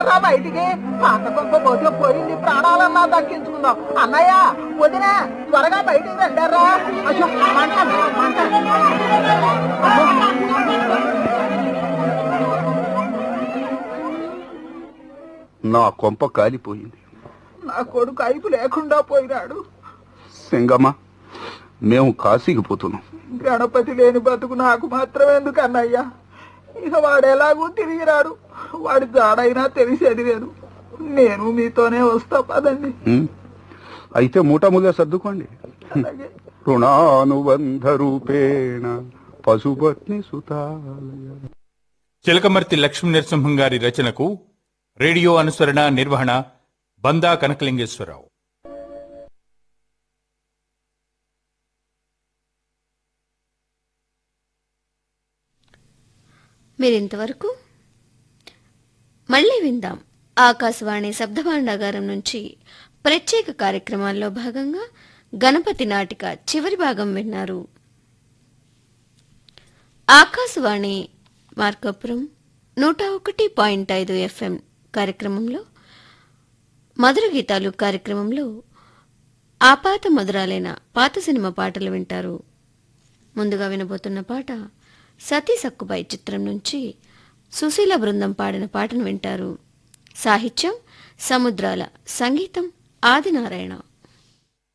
రా బయటికి పాత కొంప పోతే పోయింది ప్రాణాలన్నా దక్కించుకుందాం అన్నయ్య వదిన త్వరగా బయటికి రండారా అయ్యో, మంట, మంట. నా కొంప కాలిపోయింది నా కొడుకు అయిపు లేకుండా పోయినాడు సింగమ్మ మేము కాశీకి పోతున్నాం గణపతి లేని బతుకు నాకు మాత్రం ఎందుకు అన్నయ్య ఇక వాడు ఎలాగూ తిరిగి రాడు వాడి జాడైనా తెలిసేది లేదు నేను మీతోనే వస్తా పదండి ఉం? అయితే మూటములే సర్దుకోండి అలాగే రుణానుబంధ రూపేణ పశుపత్ని సుతాలయ చిలకమర్తి లక్ష్మీ నరసింహం గారి రచనకు రేడియో అనుసరణ నిర్వహణ బందా కనకలింగేశ్వరరావు మీరింతవరకు మళ్ళీ విందాం ఆకాశవాణి శబ్దభాండాగారం నుంచి ప్రత్యేక కార్యక్రమాల్లో భాగంగా గణపతి నాటిక చివరి భాగం విన్నారు ఆకాశవాణి మార్కాపురం నూట ఒకటి పాయింట్ ఐదు ఎఫ్ఎం కార్యక్రమంలో మధుర గీతాలు కార్యక్రమంలో ఆపాత మధురాలైన పాత సినిమా పాటలు వింటారు ముందుగా వినబోతున్న పాట సతీ సక్కుబాయి చిత్రం నుంచి సుశీల బృందం పాడిన పాటను వింటారు సాహిత్యం సముద్రాల సంగీతం ఆదినారాయణ